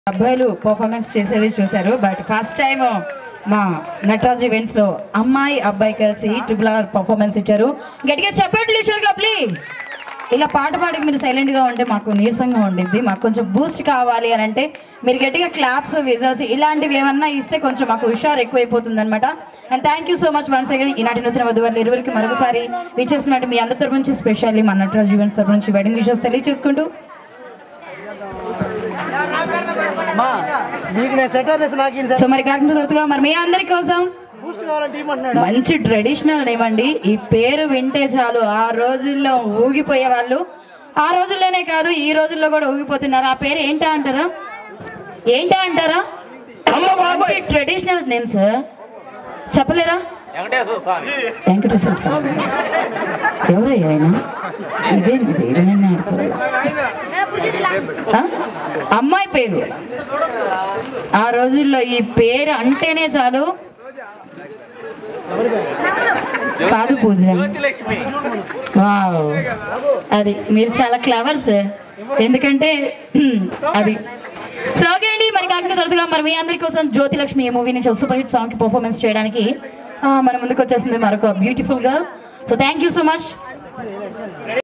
అబ్బాయిలు పర్ఫార్మెన్స్ చేసేది చూశారు బట్ ఫస్ట్ టైం మా నటరాజ్ ఈవెంట్స్ లో అమ్మాయి అబ్బాయి కలిసి ట్రిపుల్ ఆర్ పర్ఫార్మెన్స్ ఇచ్చారు గట్టిగా చెప్పండి లిషర్గా ప్లీజ్ ఇలా పాట పాడి మీరు సైలెంట్ గా ఉంటే మాకు నీరసంగా ఉండింది మాకు కొంచెం బూస్ట్ కావాలి అని అంటే మీరు గట్టిగా క్లాప్స్ విజర్స్ ఇలాంటివి ఏమన్నా ఇస్తే కొంచెం మాకు హుషారు ఎక్కువైపోతుంది అనమాట and thank you so much once again ఈనాటి నూతన వధువులు ఇరువురికి మరొకసారి విచ్చేసినట్టు మీ అందరి తరపు నుంచి స్పెషల్లీ మా నటరాజ్ ఈవెంట్స్ తరపు నుంచి వెడ్డింగ్ విషయస్ తెలియజేసుకుంటూ మా మీకు నేను సెటర్ వేసి నాకు ఈయన సో మరి కార్యక్రమం తరచుగా మరి మీ అందరి కోసం బూస్ట్ కావాలంటే ఇవ్వమంటున్నాడు మంచి ట్రెడిషనల్ నేమ్ అండి ఈ పేరు వింటే చాలు ఆ రోజుల్లో ఊగిపోయే వాళ్ళు ఆ రోజుల్లోనే కాదు ఈ రోజుల్లో కూడా ఊగిపోతున్నారు ఆ పేరు ఏంటా అంటారా ఏంటా అంటారా మంచి ట్రెడిషనల్ నేమ్ సార్ చెప్పలేరా వెంకటేశ్వర స్వామి ఎవరయ్యా ఆయన ఇదేంటి దేవుని అమ్మాయి పేరు ఆ రోజుల్లో ఈ పేరు అంటేనే చాలు కాదు పూజ వావ్ అది మీరు చాలా క్లవర్ సార్ ఎందుకంటే అది సో ఓకే అండి మరి కాకుండా తరచుగా మరి మీ అందరి కోసం జ్యోతిలక్ష్మి ఈ మూవీ నుంచి సూపర్ హిట్ సాంగ్ కి పర్ఫార్మెన్స్ చేయడానికి ఆ, మన ముందుకు వచ్చేసింది మరొక beautiful girl so thank you so much